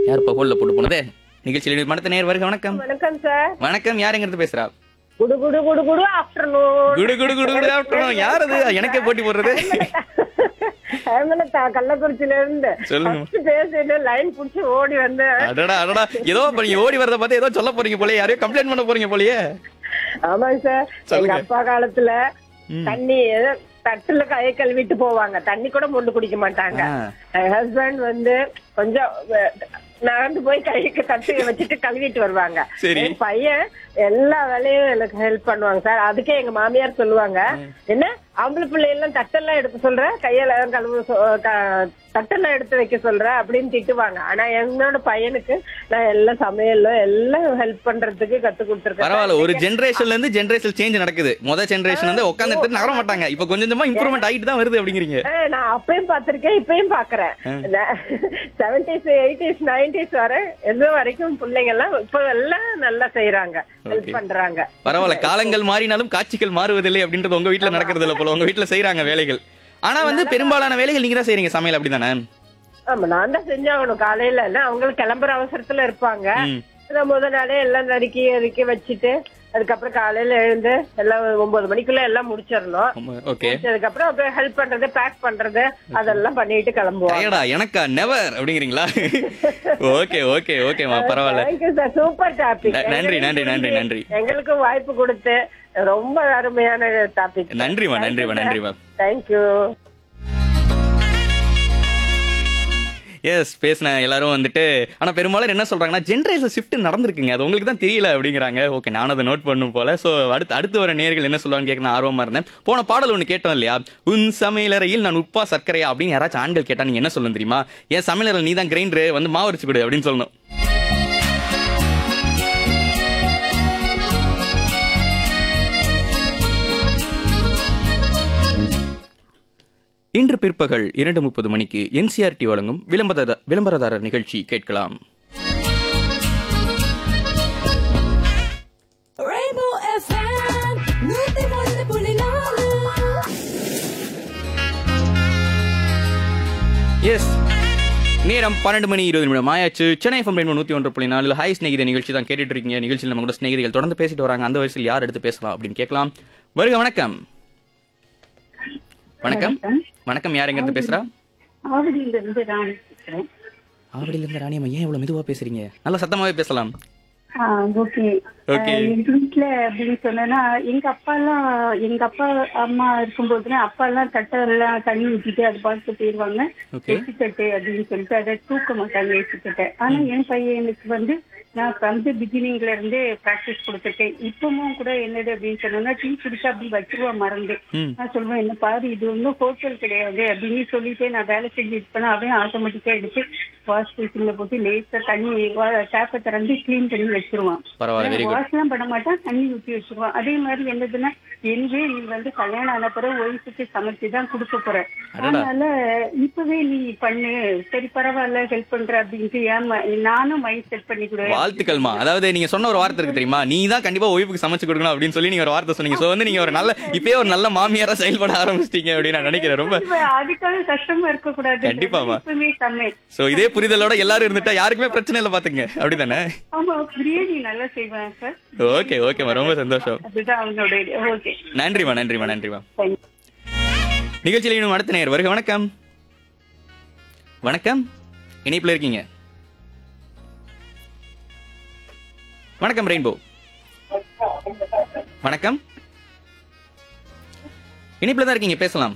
யாருப்பா ஹோல்ல போட்டு போனதே நிகழ்ச்சியில் மனத்த நேர் வருக வணக்கம் வணக்கம் சார் வணக்கம் யாருங்கிறது பேசுறா குடு குடு குடு குடு ஆஃப்டர்நூன் குடு குடு குடு குடு ஆஃப்டர்நூன் யார் அது எனக்கே போட்டி போடுறது ஹேமலதா கள்ளக்குறிச்சியில இருந்து சொல்லுங்க. First பேசிட்டு லைன் புடிச்சு ஓடி வந்து அடடா அடடா ஏதோ இப்ப நீங்க ஓடி வரத பார்த்து ஏதோ சொல்ல போறீங்க போலயே யாரையோ கம்ப்ளைண்ட் பண்ண போறீங்க போலயே ஆமாங்க சார் எங்க சொல்லுங்க. அப்பா காலத்துல ம். தண்ணி ஏதோ தட்டுல கையை கழுவிட்டு போவாங்க தண்ணி கூட மொண்டு குடிக்க மாட்டாங்க ஆ. என் ஹஸ்பண்ட் வந்து கொஞ்சம் அஹ், நடந்து போய் கைக்கு தட்டு வச்சுட்டு கழுவிட்டு வருவாங்க சரி. என் பையன் எல்லா வேலையும் எனக்கு ஹெல்ப் பண்ணுவாங்க சார் அதுக்கே எங்க மாமியார் சொல்லுவாங்க என்ன ஆம்பளை பிள்ளை எல்லாம் தட்டெல்லாம் எடுக்க சொல்ற கையில கழுவு சொ- க- தட்டெல்லாம் எடுத்து வைக்க சொல்ற அப்படின்னு திட்டுவாங்க ஆனா என்னோட பையனுக்கு நான் எல்லாம் சமையல்ல எல்லாம் ஹெல்ப் பண்றதுக்கு கத்து கொடுத்துருக்கேன் பரவாயில்ல ஒரு ஜெனரேஷன்ல இருந்து ஜெனரேஷன் சேஞ்ச் நடக்குது முத ஜெனரேஷன் வந்து உட்கார்ந்து எடுத்து நகர மாட்டாங்க இப்ப கொஞ்சம் கொஞ்சமா இம்ப்ரூவ்மெண்ட் ஆகிட்டு தான் வருது அப்படிங்கிறீங்க ஆ, நான் அப்பயும் பாத்திருக்கேன் இப்பயும் பாக்குறேன் செவன்டிஸ் எயிட்டிஸ் நைன்டிஸ் வரை எது வரைக்கும் பிள்ளைங்க எல்லாம் இப்ப எல்லாம் நல்லா செய்யறாங்க ஹெல்ப் Okay. பண்றாங்க பரவாயில்ல காலங்கள் மாறினாலும் காட்சிகள் மாறுவதில்லை அப்படின்றது உங்க வீட்ல நடக்கிறது இல்ல போல உங்க வீட்ல செய்யறாங்க வேலைகள் ஆனா வந்து பெரும்பாலான வேலைகள் நீங்க தான் செய்றீங்க சமையல் அப்படிதானே ஆமா நான் தான் செஞ்சாகணும் காலையில எல்லாம் அவங்களுக்கு கிளம்புற அவசரத்துல இருப்பாங்க ம். நான் முத நாளே எல்லாம் நறுக்கி நறுக்கி வச்சுட்டு அதுக்கப்புறம் காலையில எழுந்து எல்லாம் ஒன்பது மணிக்குள்ள எல்லாம் முடிச்சிடணும் ஓகே அதுக்கப்புறம் அப்படியே ஹெல்ப் பண்றது பேக் பண்றது அதெல்லாம் பண்ணிட்டு கிளம்புவோம் டயர்டா எனக்கா நெவர் அப்படிங்கிறீங்களா ஓகே ஓகே ஓகேமா பரவாயில்ல தேங்க்யூ சார் சூப்பர் டாபிக் ந- நன்றி, நன்றி, நன்றி, நன்றி. எங்களுக்கு வாய்ப்பு கொடுத்து ரொம்ப அருமையான டாபிக் நன்றிமா நன்றிமா நன்றிமா தேங்க்யூ எஸ் பேசின எல்லாரும் வந்துட்டு ஆனா பெரும்பாலும் என்ன சொல்றாங்கன்னா ஜென்ரேஷன் ஷிஃப்ட் நடந்திருக்குங்க அது உங்களுக்கு தான் தெரியல அப்படிங்கிறாங்க ஓகே நானும் அதை நோட் பண்ணும் போல சோ அடுத்து அடுத்து வர நேர்கள் என்ன சொல்லுவாங்க கேட்க நான் ஆர்வமா இருந்தேன் போன பாடல் ஒன்று கேட்டோம் இல்லையா உன் சமையலறையில் நான் உப்பா சர்க்கரையா அப்படின்னு யாராச்சும் ஆண்கள் கேட்டா நீங்க என்ன சொல்லணும் தெரியுமா என் சமையலறையில் நீ தான் கிரைண்டர் வந்து மாவு அரைச்சு கொடு அப்படின்னு சொல்லணும் இன்று பிற்பகல் இரண்டு முப்பது மணிக்கு என்சிஆர்டி வழங்கும் விளம்பர விளம்பரதாரர் நிகழ்ச்சி கேட்கலாம் Rainbow FM, நூத்தி ஒன்று புள்ளி நாலு. எஸ் நேரம் பன்னெண்டு மணி இருபது நிமிடம் ஆயாச்சு சென்னை எஃப்எம் ரெண்டு நூத்தி ஒன்று புள்ளி நாலு ஹை ஸ்நேகித நிகழ்ச்சி தான் கேட்டுட்டு இருக்கீங்க நிகழ்ச்சியில் நம்ம கூட ஸ்நேகிதிகள் தொடர்ந்து பேசிட்டு வராங்க அந்த வயசில் யார் எடுத்து பேசலாம் அப்படின்னு கேட்கலாம் வருக வணக்கம் வணக்கம் வணக்கம் யார் எங்க இருந்து பேசுறா ஆவடியில இருந்து ராணி பேசுறேன் ஆவடியில இருந்து ராணியம்மா ஏன் இவ்வளவு மெதுவா பேசுறீங்க நல்லா சத்தமாவே பேசலாம் ஓகே Okay. எங்க வீட்டுல அப்படின்னு சொன்னா எங்க அப்பா எல்லாம் எங்க அப்பா அம்மா இருக்கும்போதுல அப்பா எல்லாம் தட்டை எல்லாம் தண்ணி ஊத்திட்டு அது பார்த்து போயிருவாங்க Okay. எச்சு தட்டு அப்படின்னு சொல்லிட்டு அதை தூக்க மாட்டாங்க எச்சு தட்டை ஆனா என் பையனுக்கு வந்து நான் வந்து பிகினிங்ல இருந்தே பிராக்டிஸ் கொடுத்துருக்கேன் இப்பவும் கூட என்னது அப்படின்னு சொன்னோம்னா டீ குடிச்சா அப்படி வச்சிருவான் மறந்து ம். நான் சொல்லுவேன் என்ன பாரு இது ஒன்றும் ஹோட்டல் கிடையாது அப்படின்னு சொல்லிட்டு நான் வேலை செஞ்சுட்டு போனா அவன் ஆட்டோமேட்டிக்கா எடுத்து வாஷ் பேசின்ல போட்டு லேசா தண்ணி டேப்பை திறந்து கிளீன் பண்ணி வச்சிருவான் பரவாயில்ல வெரி குட் வாஷ் எல்லாம் பண்ண மாட்டான் தண்ணி ஊற்றி வச்சிருவான் அதே மாதிரி என்னதுன்னா எனவே நீ வந்து கல்யாணம் ஆன பிறகு ஒய்ஃபுக்கு சமைச்சு தான் கொடுக்க போற அடடா. அதனால இப்பவே நீ பண்ணு சரி பரவாயில்ல ஹெல்ப் பண்ற அப்படின்ட்டு ஏன் நானும் மைண்ட் செட் பண்ணி கொடு வாழ்த்துக்கள்மா அதாவது நீங்க சொன்ன ஒரு வார்த்தை இருக்கு தெரியுமா நீ தான் கண்டிப்பா ஒய்ஃபுக்கு சமைச்சு கொடுக்கணும் அப்படின்னு சொல்லி நீங்க ஒரு வார்த்தை சொன்னீங்க சோ வந்து நீங்க ஒரு நல்ல இப்பயே ஒரு நல்ல மாமியாரா செயல்பட ஆரம்பிச்சிட்டீங்க அப்படின்னு நான் நினைக்கிறேன் ரொம்ப இப்ப அதுக்காக கஷ்டமா இருக்க கூடாது கண்டிப்பாமா. இப்பவே சமையல் சோ இதே புரிதலோட எல்லாரும் இருந்துட்டா யாருக்குமே பிரச்சனை இல்லை பாத்துங்க அப்படிதானே ஆமா பிரியாணி நல்லா செய்வேன் சார் ஓகே ஓகேம்மா ரொம்ப சந்தோஷம் அதுதான் அவனோட ஓகே நன்றிம்மா நன்றிம்மா நன்றிம்மா தேங்க்யூ நிகழ்ச்சியில் இன்னும் அடுத்த நேர் வருக வணக்கம் வணக்கம் இணைப்புல இருக்கீங்க வணக்கம் ரெயின்போ வணக்கம் இணைப்புல தான் இருக்கீங்க பேசலாம்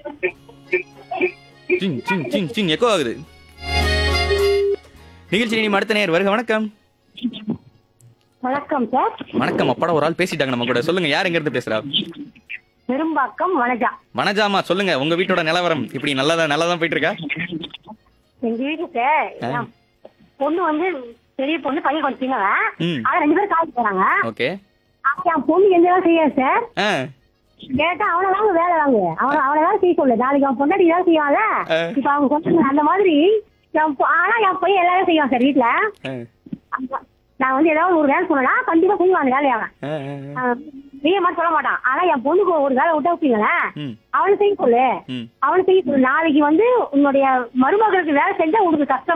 sing sing sing sing echo ஆகுது நிகழ்ச்சியில் இனி அடுத்த நேர் வருக வணக்கம் வணக்கம் சார் வணக்கம் அப்பாடா ஒரு ஆள் பேசிட்டாங்க நம்ம கூட சொல்லுங்க யார் எங்க இருந்து பேசுறா பெரும்பாக்கம் வனஜா வனஜாமா சொல்லுங்க உங்க வீட்டோட நிலவரம் இப்படி நல்லதா நல்லதான் போயிட்டு இருக்கா எங்க வீட்டுக்கு என் பொண்ணு வந்து பெரிய பொண்ணு பையன் கொஞ்சம் சின்னவன் ம் ஆனா ரெண்டு பேரும் காலேஜ் போறாங்க ஓகே ஆனா என் பொண்ணு எந்த வேலை செய்யாது சார் ஆ கேட்டா அவனை வாங்க வேலை வாங்க அவனை அவனை வேலை செய்ய சொல்லு நாளைக்கு அவன் பொண்டாட்டி வேலை செய்வான்ல ஆ. இப்ப அவங்க சொன்னாங்க அந்த மாதிரி என் பொ- ஆனா என் பையன் எல்லா வேலையும் செய்வான் சார் வீட்டுல ஆ, நான் வந்து ஏதாவது ஒரு வேலை சொன்னா கண்டிப்பா செய்வான் அந்த வேலையை அவன் ஆ, ஆ, ஆ. நீ மட்டும் சொல்ல மாட்டான் ஆனா என் பொண்ணுக்கு ஒரு வேலை விட்டா வச்சுங்களேன் ம் அவனை செய்ய சொல்லு ம் அவனை செய்ய சொல்லு நாளைக்கு வந்து உன்னுடைய மருமகளுக்கு வேலை செஞ்சா உனக்கு கஷ்டம்